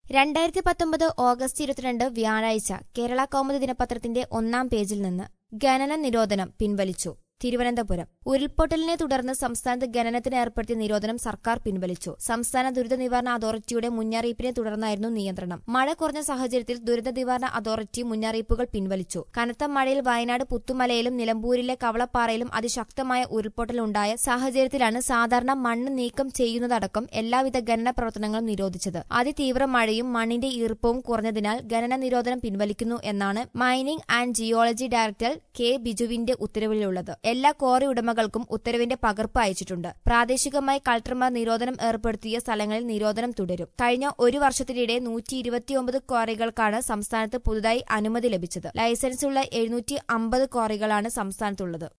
രണ്ടായിരത്തി പത്തൊമ്പത് ഓഗസ്റ്റ് ഇരുപത്തിരണ്ട് വ്യാഴാഴ്ച കേരള കൗമുദി ദിനപത്രത്തിന്റെ ഒന്നാം പേജിൽ നിന്ന് ഖനന നിരോധനം പിൻവലിച്ചു തിരുവനന്തപുരം ഉരുൾപൊട്ടലിനെ തുടർന്ന് സംസ്ഥാനത്ത് ഖനനത്തിന് ഏർപ്പെടുത്തിയ നിരോധനം സർക്കാർ പിൻവലിച്ചു സംസ്ഥാന ദുരിത നിവാരണ അതോറിറ്റിയുടെ മുന്നറിയിപ്പിനെ തുടർന്നായിരുന്നു നിയന്ത്രണം മഴ കുറഞ്ഞ സാഹചര്യത്തിൽ ദുരിത നിവാരണ അതോറിറ്റി മുന്നറിയിപ്പുകൾ പിൻവലിച്ചു കനത്ത മഴയിൽ വയനാട് പുത്തുമലയിലും നിലമ്പൂരിലെ കവളപ്പാറയിലും അതിശക്തമായ ഉരുൾപൊട്ടലുണ്ടായ സാഹചര്യത്തിലാണ് സാധാരണ മണ്ണ് നീക്കം ചെയ്യുന്നതടക്കം എല്ലാവിധ ഖനന പ്രവർത്തനങ്ങളും നിരോധിച്ചത് അതിതീവ്ര മഴയും മണ്ണിന്റെ ഈർപ്പവും കുറഞ്ഞതിനാൽ ഖനന നിരോധനം പിൻവലിക്കുന്നു എന്നാണ് mining and geology director K ബിജുവിന്റെ ഉത്തരവിലുള്ളത് എല്ലാ ക്വാറി ഉടമകൾക്കും ഉത്തരവിന്റെ പകർപ്പ് അയച്ചിട്ടുണ്ട് പ്രാദേശികമായി കളക്ടർമാർ നിരോധനം ഏർപ്പെടുത്തിയ സ്ഥലങ്ങളിൽ നിരോധനം തുടരും കഴിഞ്ഞ ഒരു വർഷത്തിനിടെ നൂറ്റി ഇരുപത്തിയൊമ്പത് ക്വാറികൾക്കാണ് സംസ്ഥാനത്ത് പുതുതായി അനുമതി ലഭിച്ചത് ലൈസൻസുള്ള എഴുന്നൂറ്റി അമ്പത് ക്വാറികളാണ് സംസ്ഥാനത്തുള്ളത്